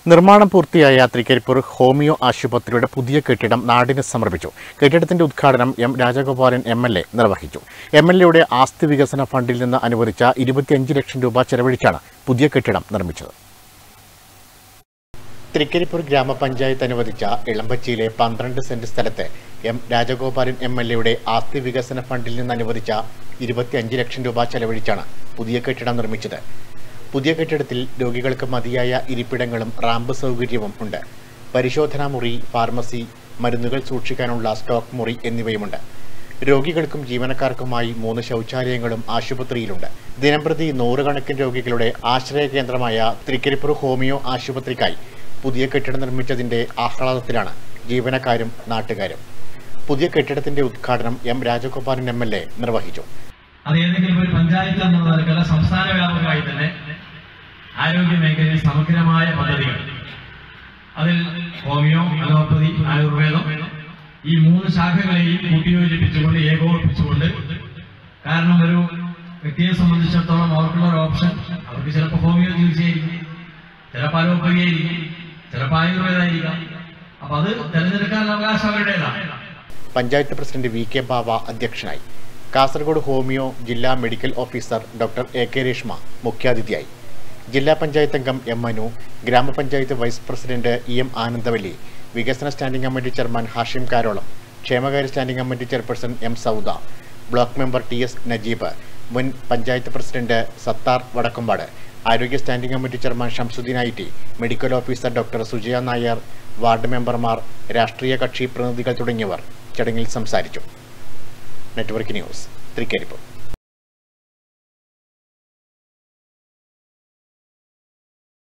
നിർമ്മാണം പൂർത്തിയായ തൃക്കരിപ്പൂർ ഹോമിയോ ആശുപത്രിയുടെ പുതിയ കെട്ടിടം നാടിന് സമർപ്പിച്ചു കെട്ടിടത്തിന്റെ ഉദ്ഘാടനം M Rajagopalan M L A നിർവഹിച്ചു എം എൽ എയുടെ ആസ്തി വികസന ഫണ്ടിൽ നിന്ന് അനുവദിച്ച ഇരുപത്തിയഞ്ച് ലക്ഷം രൂപ ചെലവഴിച്ചാണ് പുതിയ കെട്ടിടം നിർമ്മിച്ചത് തൃക്കരിപ്പൂർ ഗ്രാമപഞ്ചായത്ത് അനുവദിച്ച ഇളമ്പച്ചിയിലെ പന്ത്രണ്ട് സെന്റ് സ്ഥലത്ത് എം രാജഗോപാലൻ എം എൽ എയുടെ ആസ്തി വികസന ഫണ്ടിൽ നിന്ന് അനുവദിച്ച ഇരുപത്തിയഞ്ച് ലക്ഷം രൂപ ചെലവഴിച്ചാണ് പുതിയ കെട്ടിടം നിർമ്മിച്ചത് പുതിയ കെട്ടിടത്തിൽ രോഗികൾക്ക് മതിയായ ഇരിപ്പിടങ്ങളും റാമ്പ് സൗകര്യവും ഉണ്ട് പരിശോധനാ മുറി ഫാർമസി മരുന്നുകൾ സൂക്ഷിക്കാനുള്ള സ്റ്റോക്ക് മുറി എന്നിവയുമുണ്ട് രോഗികൾക്കും ജീവനക്കാർക്കുമായി മൂന്ന് ശൗചാലയങ്ങളും ആശുപത്രിയിലുണ്ട് ദിനംപ്രതി നൂറുകണക്കിന് രോഗികളുടെ ആശ്രയ കേന്ദ്രമായ തൃക്കരിപ്പൂർ ഹോമിയോ ആശുപത്രിക്കായി പുതിയ കെട്ടിടം നിർമ്മിച്ചതിന്റെ ആഹ്ലാദത്തിലാണ് ജീവനക്കാരും നാട്ടുകാരും പുതിയ കെട്ടിടത്തിന്റെ ഉദ്ഘാടനം M Rajagopalan M L A നിർവഹിച്ചു അത് ഏതെങ്കിലും ഒരു പഞ്ചായത്ത് എന്നുള്ള നിലക്കല്ല സംസ്ഥാന വ്യാപകമായി തന്നെ ആരോഗ്യ മേഖലയിൽ സമഗ്രമായ പദ്ധതികൾ അതിൽ ഹോമിയോ അലോപ്പതി ആയുർവേദം ഈ മൂന്ന് ശാഖകളെയും കൂട്ടിയോജിപ്പിച്ചുകൊണ്ട് ഏകോപിപ്പിച്ചുകൊണ്ട് കാരണം ഒരു വ്യക്തിയെ സംബന്ധിച്ചിടത്തോളം അവർക്കുള്ള ഒരു ഓപ്ഷൻ അവർക്ക് ചിലപ്പോൾ ഹോമിയോ ചികിത്സയായിരിക്കും ചിലപ്പോൾ അലോപ്പതി ആയിരിക്കും ചിലപ്പോൾ ആയുർവേദമായിരിക്കാം അപ്പൊ അത് തെരഞ്ഞെടുക്കാനുള്ള അവകാശം അവരുടേതാണ് panchayat president V K Bava അധ്യക്ഷനായി കാസർഗോഡ് ഹോമിയോ ജില്ലാ medical officer doctor A K Reshma മുഖ്യാതിഥിയായി ജില്ലാ പഞ്ചായത്ത് അംഗം എം മനു ഗ്രാമപഞ്ചായത്ത് vice president E M Anandavalli വികസന standing committee chairman Hashim Karolam ക്ഷേമകാര്യ standing committee chairperson M Sauda block member T S Najeeb മുൻ പഞ്ചായത്ത് പ്രസിഡന്റ് സത്താർ വടക്കുംപാട് ആരോഗ്യ standing committee chairman Shamsuddin I T medical officer doctor Sujaya Nair ward മെമ്പർമാർ രാഷ്ട്രീയ കക്ഷി പ്രതിനിധികൾ തുടങ്ങിയവർ ചടങ്ങിൽ സംസാരിച്ചു നെറ്റ്വർക്ക് ന്യൂസ് തൃക്കരിപ്പൂർ